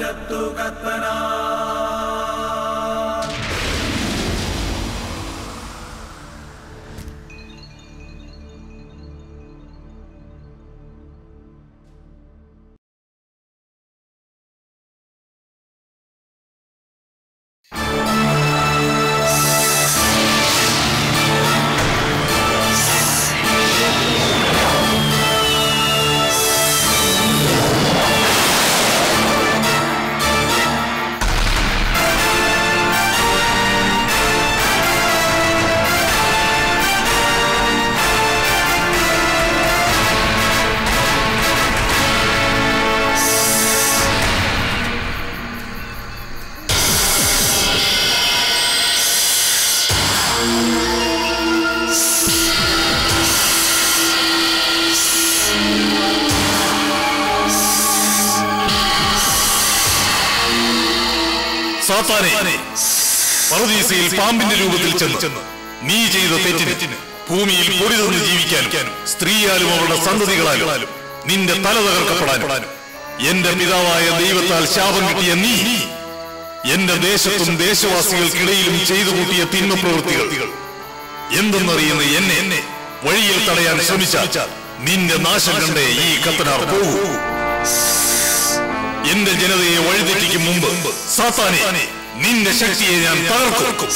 കടമറ്റത്തു കത്തനാ സാത്താനെ പറുദീസയിൽ പാമ്പിന്റെ രൂപത്തിൽ ചെന്ന് നീ ചെയ്ത തെറ്റിന് ഭൂമിയിൽ പൊടി തന്ന് ജീവിക്കാനും സ്ത്രീയാലും അവളുടെ സന്തതികളാലും നിന്റെ തല തകർക്കപ്പെടാനും എന്റെ പിതാവായ ദൈവത്താൽ ശാപം കിട്ടിയ നീ എന്റെ ദേശത്തും ദേശവാസികൾക്കിടയിലും ചെയ്തു കൂട്ടിയ തിന്മ പ്രവൃത്തികൾ എന്തെന്നറിയുന്ന എന്നെ എന്നെ വഴിയിൽ തടയാൻ ശ്രമിച്ചാൽ നിന്റെ നാശം കണ്ടേ ഈ കത്തനാർ പോകൂ എന്റെ ജനതയെ വഴിതെറ്റിക്കും മുമ്പ് സാത്താനെ നിന്റെ ശക്തിയെ ഞാൻ തകർക്കും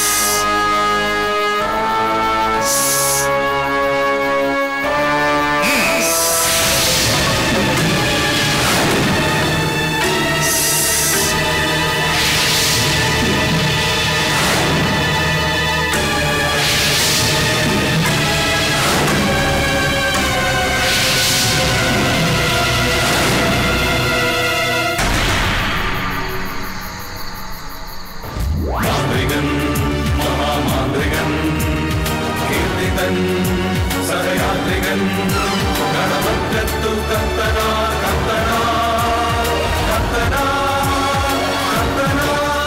മാന്ത്രികൻ മഹാമാന്ത്രികൻ കീർത്തിതൻ സഹയാത്രികൻ കടമറ്റത്തു കത്തനാ കത്തനാ കത്തനാ കത്തനാ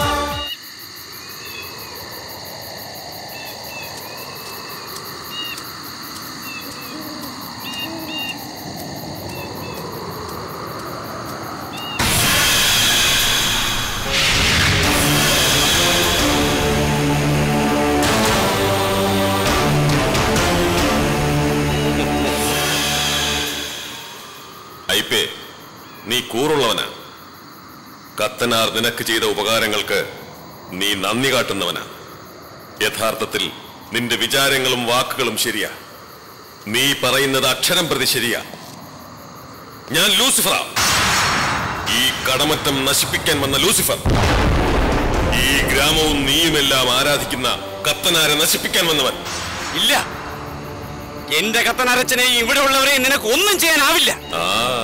ഐപ്പേ നീ കൂറുള്ളവനാ കത്തനാർ നിനക്ക് ചെയ്ത ഉപകാരങ്ങൾക്ക് നീ നന്ദി കാട്ടുന്നവനാ യഥാർത്ഥത്തിൽ നിന്റെ വിചാരങ്ങളും വാക്കുകളും ശരിയാ നീ പറയുന്നത് അക്ഷരം പ്രതി ശരിയാ ഞാൻ ലൂസിഫറാ ഈ കടമറ്റം നശിപ്പിക്കാൻ വന്ന ലൂസിഫർ ഈ ഗ്രാമവും നീയുമെല്ലാം ആരാധിക്കുന്ന കത്തനാരെ നശിപ്പിക്കാൻ വന്നവൻ ഇല്ല എന്റെ കത്തനരച്ചനെയും ഇവിടെ ഉള്ളവരെയും നിനക്ക് ഒന്നും ചെയ്യാനാവില്ല ആ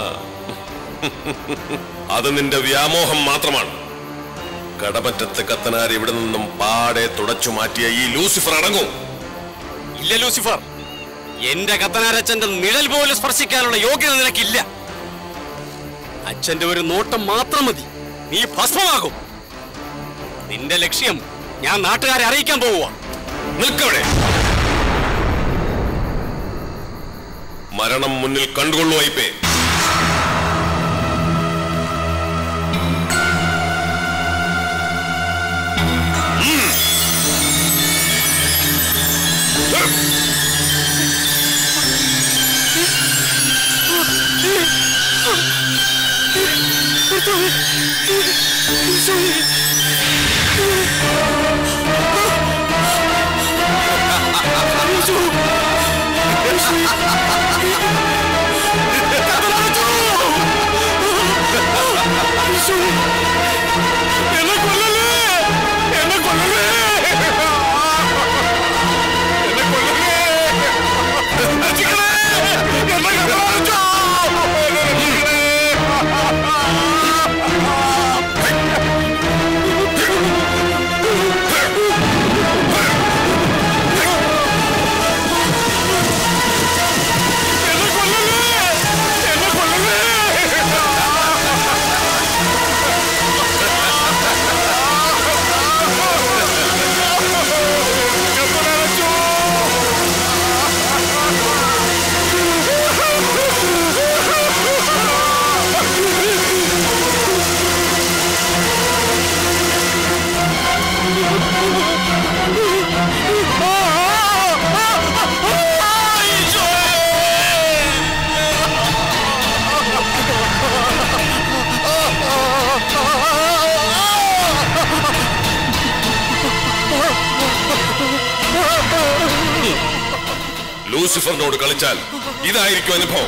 അത് നിന്റെ വ്യാമോഹം മാത്രമാണ് കടമറ്റത്ത് കത്തനാർ ഇവിടെ നിന്നും പാടെ തുടച്ചു മാറ്റിയ ഈ ലൂസിഫർ അടങ്ങും ഇല്ല ലൂസിഫർ എന്റെ കത്തനാരച്ചന്റെ നിഴൽ പോലും സ്പർശിക്കാനുള്ള യോഗ്യത നിനക്കില്ല അച്ഛന്റെ ഒരു നോട്ടം മാത്രം മതി നീ ഭസ്മമാകും നിന്റെ ലക്ഷ്യം ഞാൻ നാട്ടുകാരെ അറിയിക്കാൻ പോവുക നിൽക്കവിടെ മരണം മുന്നിൽ കണ്ടുകൊള്ളു വൈപ്പേ എന്നെ കൊല്ലല്ലേ എന്നെ കൊല്ലല്ലേ എന്നെ കൊല്ലല്ലേ രക്ഷിക്കണേ എന്നെ കത്തനാരച്ചോ എന്നെ രക്ഷിക്കണേ എന്നെ കൊല്ലല്ലേ എന്നെ കൊല്ലല്ലേ ലൂസിഫറിനോട് കളിച്ചാൽ ഇതായിരിക്കും അനുഭവം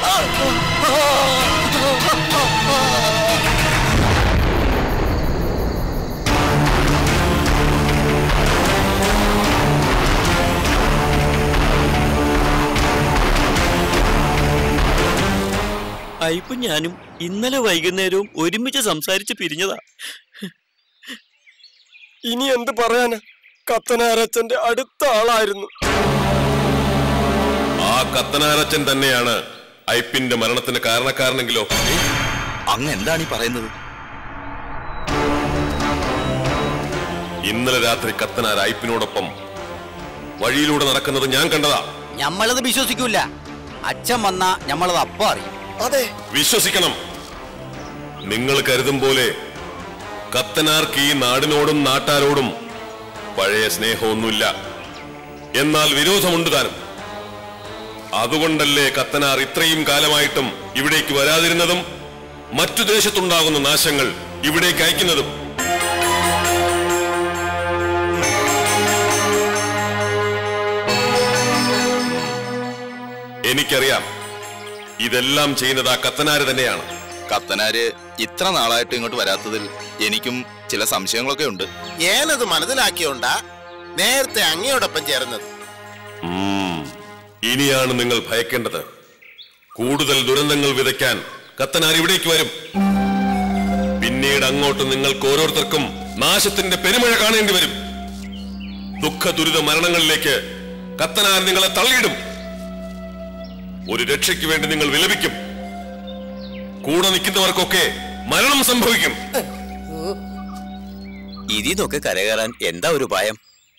അയ്പും ഞാനും ഇന്നലെ വൈകുന്നേരവും ഒരുമിച്ച് സംസാരിച്ച് പിരിഞ്ഞതാ ഇനി എന്ത് പറയാനാ കത്തനാരച്ചന്റെ അടുത്ത ആളായിരുന്നു ആ കത്തനാരച്ചൻ തന്നെയാണ് ഐപ്പിന്റെ മരണത്തിന് കാരണക്കാരനെങ്കിലോ അങ്ങ് എന്താണ് ഈ പറയുന്നത് ഇന്നലെ രാത്രി കത്തനാർ ഐപ്പിനോടൊപ്പം വഴിയിലൂടെ നടക്കുന്നത് ഞാൻ കണ്ടതാ ഞമ്മളത് വിശ്വസിക്കൂല അച്ഛൻ വന്നാ ഞമ്മളത് അപ്പൊ അറിയും അതെ വിശ്വസിക്കണം നിങ്ങൾ കരുതും പോലെ കത്തനാർക്ക് ഈ നാടിനോടും നാട്ടാരോടും പഴയ സ്നേഹമൊന്നുമില്ല എന്നാൽ വിരോധമുണ്ട് താനും അതുകൊണ്ടല്ലേ കത്തനാർ ഇത്രയും കാലമായിട്ടും ഇവിടേക്ക് വരാതിരുന്നതും മറ്റു ദേശത്തുണ്ടാകുന്ന നാശങ്ങൾ ഇവിടേക്ക് അയക്കുന്നതും എനിക്കറിയാം ഇതെല്ലാം ചെയ്യുന്നത് ആ കത്തനാര് തന്നെയാണ് കത്തനാര് ഇത്ര നാളായിട്ട് ഇങ്ങോട്ട് വരാത്തതിൽ എനിക്കും ചില സംശയങ്ങളൊക്കെ ഉണ്ട് ഞാനത് മനസ്സിലാക്കിയോണ്ടാ നേരത്തെ അങ്ങയോടൊപ്പം ചേർന്നത് ഉം. ഇനിയാണ് നിങ്ങൾ ഭയക്കേണ്ടത് കൂടുതൽ ദുരന്തങ്ങൾ വിതയ്ക്കാൻ കത്തനാർ ഇവിടേക്ക് വരും പിന്നീട് അങ്ങോട്ട് നിങ്ങൾക്ക് ഓരോരുത്തർക്കും നാശത്തിന്റെ പെരുമഴ കാണേണ്ടി വരും ദുഃഖ ദുരിത മരണങ്ങളിലേക്ക് കത്തനാർ നിങ്ങളെ തള്ളിയിടും ഒരു രക്ഷയ്ക്ക് വേണ്ടി നിങ്ങൾ വിലപിക്കും കൂടെ നിൽക്കുന്നവർക്കൊക്കെ മരണം സംഭവിക്കും ഇതിന്നൊക്കെ കരകയറാൻ എന്താ ഒരു ഉപായം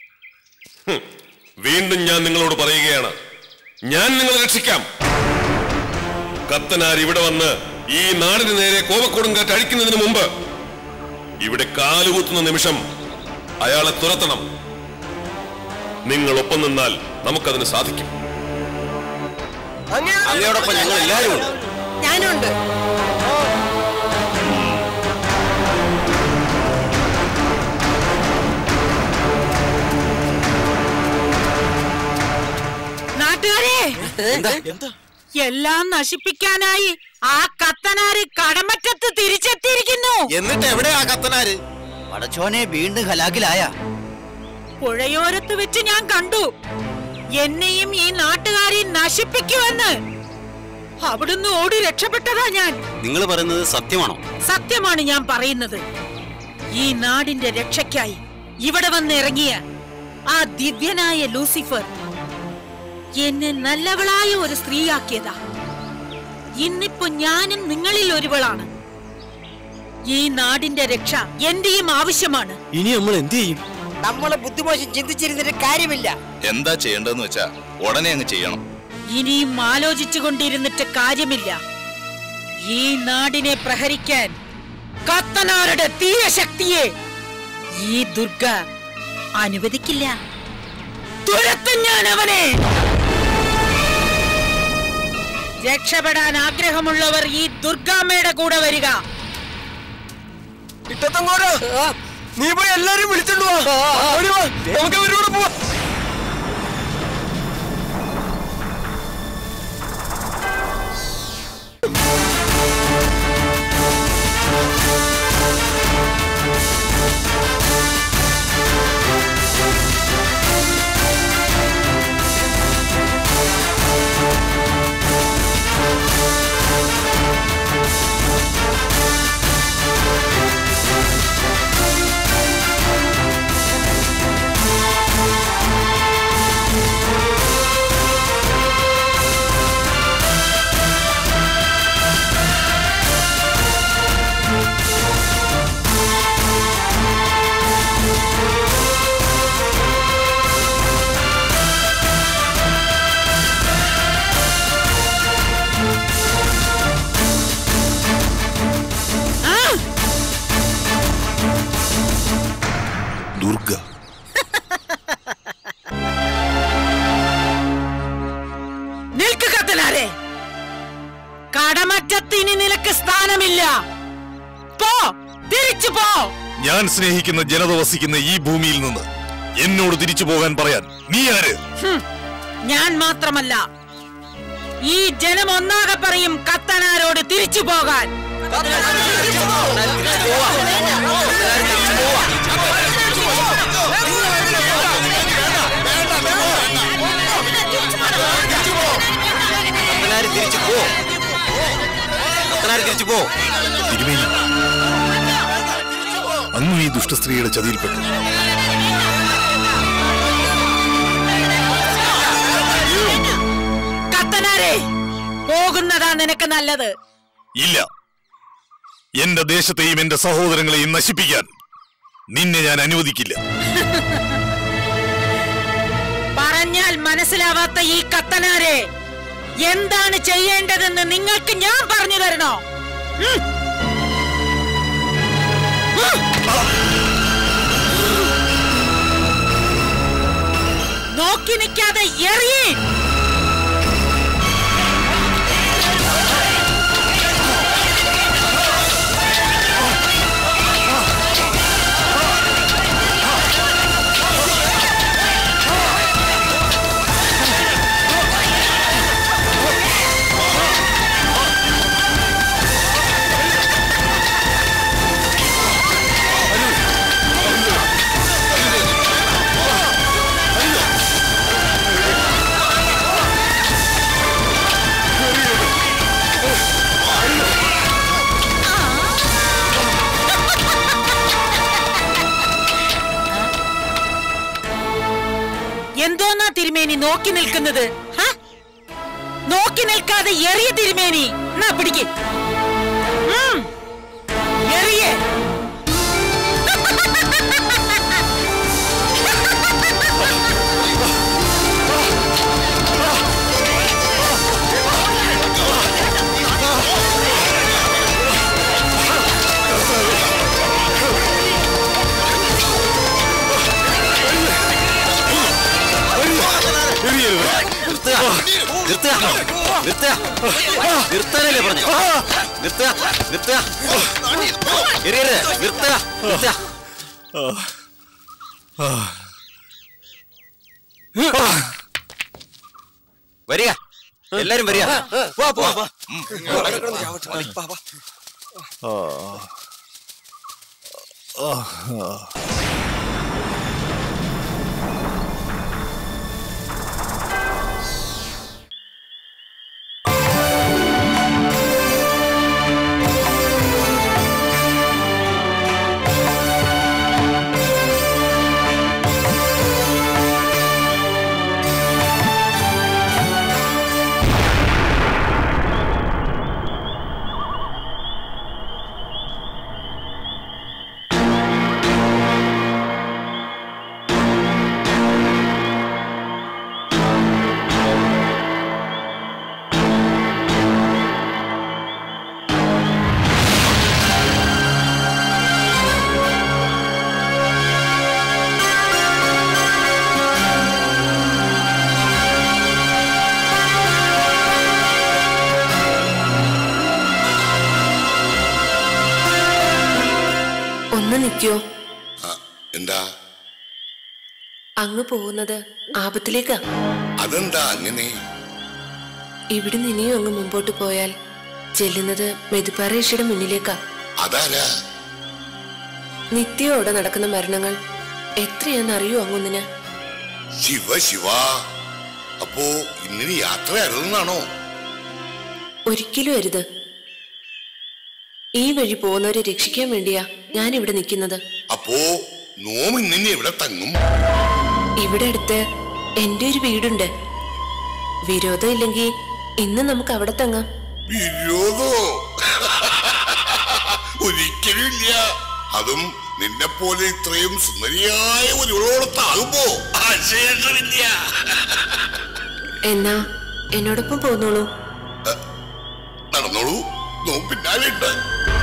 വീണ്ടും ഞാൻ നിങ്ങളോട് പറയുകയാണ് ഞാൻ നിങ്ങളെ രക്ഷിക്കാം കത്തനാർ ഇവിടെ വന്ന് ഈ നാടിന് നേരെ കോപക്കോടും കാറ്റ് അഴിക്കുന്നതിന് മുമ്പ് ഇവിടെ കാലുകുത്തുന്ന നിമിഷം അയാളെ തുരത്തണം നിങ്ങൾ ഒപ്പം നിന്നാൽ നമുക്കതിന് സാധിക്കും അങ്ങയോടൊപ്പം ഞങ്ങൾ എല്ലാവരും ഉണ്ട് ഞാനുണ്ട് നാട്ടുകാരെ എല്ലാം നശിപ്പിക്കാനായി ആ കത്തനാര് കടമറ്റത്ത് തിരിച്ചെത്തിയിരിക്കുന്നു എന്നിട്ട് എവിടെയാ കത്തനാര് പടച്ചോനെ വീണ്ടും ഹലാക്കിലായ പുഴയോരത്ത് വെച്ച് ഞാൻ കണ്ടു എന്നെയും ഈ നാട്ടുകാരെയും നശിപ്പിക്കുമെന്ന് അവിടുന്ന് ഓടി രക്ഷപ്പെട്ടതാ ഞാൻ നിങ്ങൾ പറയുന്നത് സത്യമാണോ സത്യമാണ് ഞാൻ പറയുന്നത് ഈ നാടിന്റെ രക്ഷയ്ക്കായി ഇവിടെ വന്ന് ഇറങ്ങിയ ആ ദിവ്യനായ ലൂസിഫർ എന്നെ നല്ലവളായ ഒരു സ്ത്രീയാക്കിയതാ ഇന്നിപ്പോ ഞാനും നിങ്ങളിൽ ഒരുവളാണ് ഈ നാടിന്റെ രക്ഷ എന്റെയും ആവശ്യമാണ് ഇനി നമ്മൾ എന്ത് ചെയ്യും നമ്മള് ബുദ്ധിമോശം ചിന്തിച്ചിരുന്നിട്ട് കാര്യമില്ല എന്താ ചെയ്യേണ്ടതെന്ന് വെച്ചാ ഉടനെ അങ്ങ് ചെയ്യണം ഇനിയും ആലോചിച്ചു കൊണ്ടിരുന്നിട്ട് കാര്യമില്ല ഈ നാടിനെ പ്രഹരിക്കാൻ കത്തനാരുടെ തീരശക്തിയെ ഈ ദുർഗ അനുവദിക്കില്ല തുരത്തും ഞാൻ അവനെ രക്ഷപ്പെടാൻ ആഗ്രഹമുള്ളവർ ഈ ദുർഗാമ്മയുടെ കൂടെ വരിക ഇട്ടത്തങ്കോര നീ പോയി എല്ലാരും വിളിച്ചോണ്ട് വാ ഓടി വാ നമുക്ക് അവരോട് പോവാ ആ ദുർഗ നിൽക്ക് കത്തനാരെ കടമറ്റത്തിന് നിനക്ക് സ്ഥാനമില്ല പോ തിരിച്ചു പോ ഞാൻ സ്നേഹിക്കുന്ന ജനത വസിക്കുന്ന ഈ ഭൂമിയിൽ നിന്ന് എന്നോട് തിരിച്ചു പോകാൻ പറയാൻ നീ ആര് ഹും, ഞാൻ മാത്രമല്ല ഈ ജനം ഒന്നാകെ പറയും കത്തനാരോട് തിരിച്ചു പോകാൻ കത്തനാര് തിരിച്ചു പോ കത്തനാര് തിരിച്ചു പോ തിരുമേനി അങ്ങ് ഈ ദുഷ്ടസ്ത്രീയുടെ ചതിയിൽപ്പെട്ടു കത്തനാരെ പോകുന്നതാ നിനക്ക് നല്ലത് ഇല്ല എന്റെ ദേശത്തെയും എന്റെ സഹോദരങ്ങളെയും നശിപ്പിക്കാൻ നിന്നെ ഞാൻ അനുവദിക്കില്ല പറഞ്ഞാൽ മനസ്സിലാവാത്ത ഈ കത്തനാരെ എന്താണ് ചെയ്യേണ്ടതെന്ന് നിങ്ങൾക്ക് ഞാൻ പറഞ്ഞു തരണോ ഉം. ഉം. നോക്കി നിൽക്കാതെ എറിയേ എന്തോന്നാ തിരുമേനി നോക്കി നിൽക്കുന്നത് ഹ? നോക്കി നിൽക്കാതെ എറിയ തിരുമേനി എന്നാ പിടിക്ക് ഉം. എറിയ്. നിർത്തുക നിർത്തുക നിർത്തുക നിർത്താനല്ലേ പറഞ്ഞു നിർത്തുക നിർത്തുക എറിയരുത് നിർത്തുക നിർത്തുക വരിക എല്ലാരും വരിക വാ പോ വാ. ഒന്ന് നിൽക്കോ എന്താ അങ്ങ് പോകുന്നത് ആപത്തിലേക്കാ അതെന്താ അങ്ങനെ ഇവിടുന്ന് ഇനിയും അങ്ങ് മുമ്പോട്ട് പോയാൽ ചെല്ലുന്നത് മെതുപ്പാറേഷിയുടെ മുന്നിലേക്കാ അതാരാ നിത്യോടെ നടക്കുന്ന മരണങ്ങൾ എത്രയാണെന്നറിയോ അങ്ങൊന്നിന് ശിവ ശിവ അപ്പോ ഇന്നിനി യാത്ര അരുതെന്നാണോ ഒരിക്കലും അരുത് ഈ വഴി പോകുന്നവരെ രക്ഷിക്കാൻ വേണ്ടിയാ ഞാൻ ഇവിടെ നിൽക്കുന്നത് അപ്പോ നോം ഇന്നിനി എവിടെ തങ്ങും ഇവിടെ അടുത്ത് എന്റെ ഒരു വീടുണ്ട് വിരോധം ഇല്ലെങ്കിൽ ഇന്ന് നമുക്ക് അവിടെ തങ്ങാം വിരോധോ ഒരിക്കലും ഇല്ല അതും നിന്നെ പോലെ ഇത്രയും സുന്ദരിയായ ഒരുവളോടത്താകുമ്പോ ആശയമില്ല എന്നാ എന്നോടൊപ്പം പോന്നോളൂ നടന്നോളൂ നോം പിന്നാലെ ഉണ്ട്